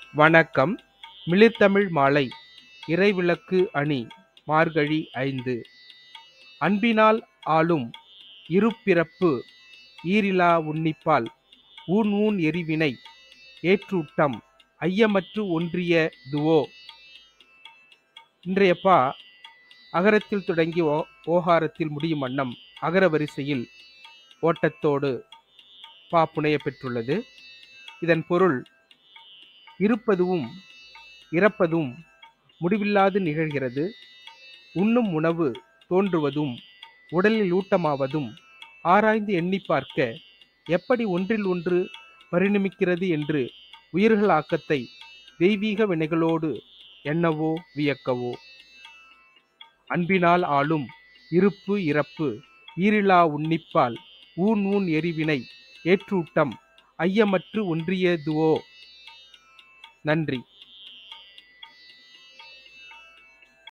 வணக்கம் மிளிர்தமிழ் மாலை இறைவிளக்கு அணி மார்கழி ஐந்து அன்பினால் ஆளும் இருபிறப்பு ஈரிலா உன்னிப்பால் ஊன் ஊன் எரிவினை ஏற்றூட்டம் ஐயமற்று ஒன்றிய துவோ இன்றைய பா அகரத்தில் தொடங்கி ஓ ஓகாரத்தில் முடியும் வண்ணம் அகர வரிசையில் ஓட்டத்தோடு பா புனைய பெற்றுள்ளது இதன் பொருள் இருப்பதும் இறப்பதும் முடிவில்லாது நிகழ்கிறது உண்ணும் உணவு தோன்றுவதும் உடலில் ஊட்டமாவதும் ஆராய்ந்து எண்ணி பார்க்க எப்படி ஒன்றில் ஒன்று பரிணமிக்கிறது என்று உயிர்கள் ஆக்கத்தை தெய்வீக வினைகளோடு எண்ணவோ வியக்கவோ அன்பினால் ஆளும் இருப்பு இறப்பு ஈரிலா உன்னிப்பால் ஊன் ஊன் எரிவினை ஏற்றூட்டம் ஐயமற்று ஒன்றியதுவோ நன்றி